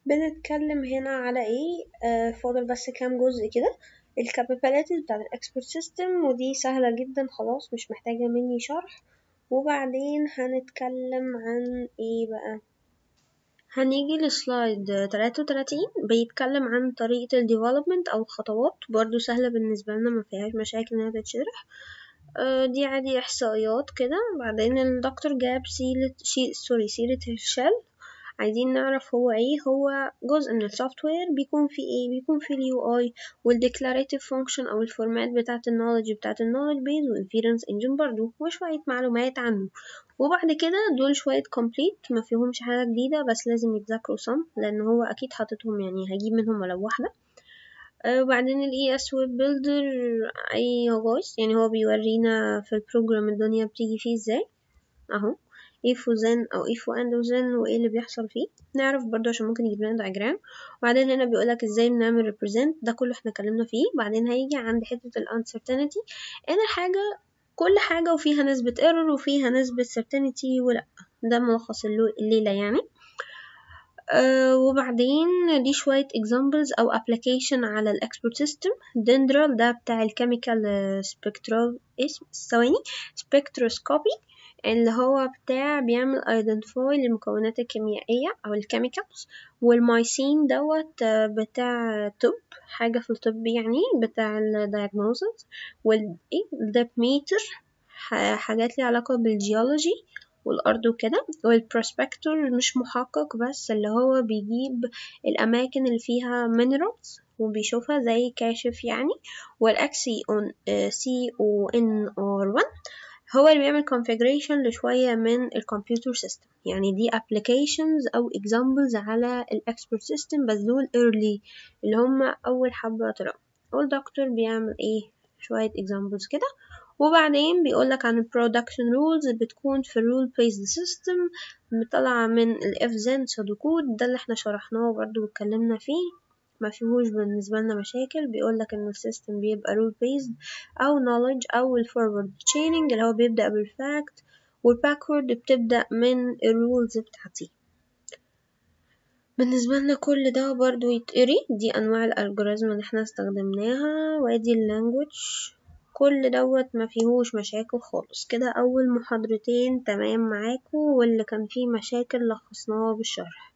بنتكلم هنا على ايه آه فاضل بس كام جزء كده الكابابيلتيز بتاعت الاكسبرت سيستم ودي سهلة جدا خلاص مش محتاجة مني شرح وبعدين هنتكلم عن ايه بقى هنيجي لسلايد تلاتة وتلاتين بيتكلم عن طريقة الديفلوبمنت أو الخطوات برضو سهلة بالنسبة لنا مفيهاش مشاكل إنها تتشرح آه دي عادي إحصائيات كده بعدين الدكتور جاب سيرة شي سوري سيرة الشل عايزين نعرف هو ايه هو جزء من السوفت وير بيكون في ايه بيكون في اليو اي والديكلاريتيف فانكشن او الفورمات بتاعه النولج بتاعه النولج بيز والانفيرنس انجن برضو وشويه معلومات عنه وبعد كده دول شويه كومبليت ما فيهمش حاجه جديده بس لازم يتذاكروا صم لان هو اكيد حاططهم يعني هجيب منهم ولو واحده آه وبعدين الاي اس ويب بيلدر اي هوجايز يعني هو بيورينا في البروجرام الدنيا بتيجي فيه ازاي اهو if وزن او if and وزن وايه اللي بيحصل فيه نعرف برضو عشان ممكن يجيب لنا diagram وبعدين هنا بيقولك ازاي نعمل represent ده كله احنا اتكلمنا فيه بعدين هيجي عند حتة ال uncertainty انا حاجة كل حاجة وفيها نسبة error وفيها نسبة certainty ولا ده ملخص الليلة يعني أه وبعدين دي شوية examples أو application على ال expert system dendral ده بتاع الكيميكال spectro اسم ثواني spectroscopy اللي هو بتاع بيعمل identify للمكونات الكيميائية أو الكيميكالز والمايسين دوت بتاع طب حاجة في الطب يعني بتاع الدياجنوزز والدبميتر حاجات ليها علاقة بالجيولوجي والأرض وكده والبروسبكتور مش محقق بس اللي هو بيجيب الأماكن اللي فيها minerals وبيشوفها زي كاشف يعني والأكسي سي او ان ار 1 هو اللي بيعمل configuration لشوية من الكمبيوتر سيستم يعني دي applications أو examples على الإكسبرت سيستم بس دول early اللي هم أول حبة طلعوا والدكتور بيعمل إيه شوية examples كده وبعدين بيقولك عن production rules بتكون في rule based system طالعة من ال FZen سودوكود ده اللي احنا شرحناه برضو واتكلمنا فيه ما فيهوش بالنسبة لنا مشاكل بيقولك إن السيستم بيبقى rule based أو knowledge أو ال forward chaining اللي هو بيبدأ بالفاكت والباكورد بتبدأ من الرولز بتاعتي بالنسبة لنا كل ده برضو يتقري دي أنواع الألجوريزم اللي احنا استخدمناها وادي اللانجوج كل دوت ما فيهوش مشاكل خالص كده أول محاضرتين تمام معاكم واللي كان فيه مشاكل لخصناها بالشرح